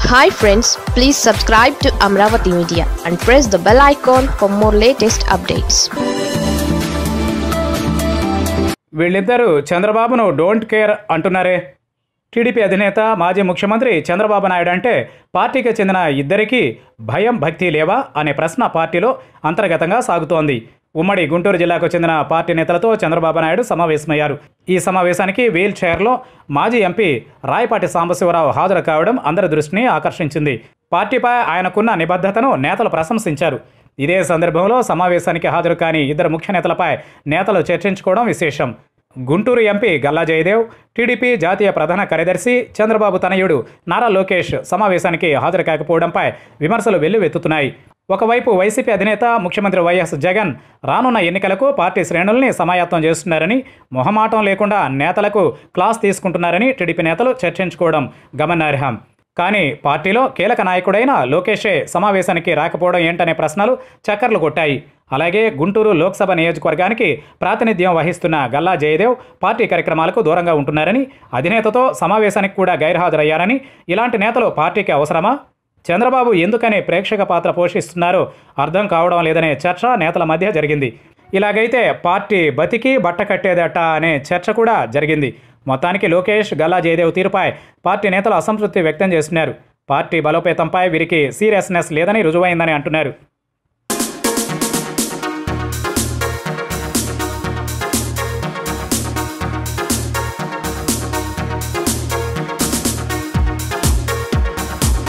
hi friends please subscribe to Amaravati media and press the bell icon for more latest updates వీళ్ళిద్దరూ చంద్రబాబును don't care అంటున్నారే TDP అధినేత మాజీ ముఖ్యమంత్రి చంద్రబాబు నాయుడు అంటే పార్టీకి చెందిన ఇద్దరికీ భయం భక్తి లేవా అనే ప్రశ్న పార్టీలో అంతర్గతంగా సాగుతోంది ఉమ్మడి గుంటూరు జిల్లాకు చెందిన పార్టీ నేతలతో చంద్రబాబు నాయుడు సమావేశమయ్యారు ఈ సమావేశానికి వీల్ చైర్లో మాజీ ఎంపీ రాయపాటి సాంబశివరావు హాజరు కావడం అందరి దృష్టిని ఆకర్షించింది పార్టీపై ఆయనకున్న నిబద్ధతను నేతలు ప్రశంసించారు ఇదే సందర్భంలో సమావేశానికి హాజరు కాని ఇద్దరు ముఖ్య నేతలపై నేతలు చర్చించుకోవడం విశేషం గుంటూరు ఎంపీ గల్లా జయదేవ్ టీడీపీ జాతీయ ప్రధాన కార్యదర్శి చంద్రబాబు తనయుడు నారా లోకేష్ సమావేశానికి హాజరు కాకపోవడంపై విమర్శలు వెల్లువెత్తుతున్నాయి ఒకవైపు వైసీపీ అధినేత ముఖ్యమంత్రి వైఎస్ జగన్ రానున్న ఎన్నికలకు పార్టీ శ్రేణుల్ని సమాయత్తం చేస్తున్నారని మొహమాటం లేకుండా నేతలకు క్లాస్ తీసుకుంటున్నారని టీడీపీ నేతలు చర్చించుకోవడం గమనార్హం కానీ పార్టీలో కీలక నాయకుడైన లోకేషే సమావేశానికి రాకపోవడం ఏంటనే ప్రశ్నలు చక్కర్లు కొట్టాయి అలాగే గుంటూరు లోక్సభ నియోజకవర్గానికి ప్రాతినిధ్యం వహిస్తున్న గల్లా జయదేవ్ పార్టీ కార్యక్రమాలకు దూరంగా ఉంటున్నారని అధినేతతో సమావేశానికి కూడా గైర్హాజరయ్యారని ఇలాంటి నేతలు పార్టీకి అవసరమా చంద్రబాబు ఎందుకని ప్రేక్షక పాత్ర పోషిస్తున్నారో అర్థం కావడం లేదనే చర్చ నేతల మధ్య జరిగింది ఇలాగైతే పార్టీ బతికి బట్ట కట్టేదట అనే చర్చ కూడా జరిగింది మొత్తానికి లోకేష్ గల్లా జయదేవ్ తీరుపై పార్టీ నేతలు అసంతృప్తి వ్యక్తం చేస్తున్నారు పార్టీ బలోపేతంపై వీరికి సీరియస్నెస్ లేదని రుజువైందని అంటున్నారు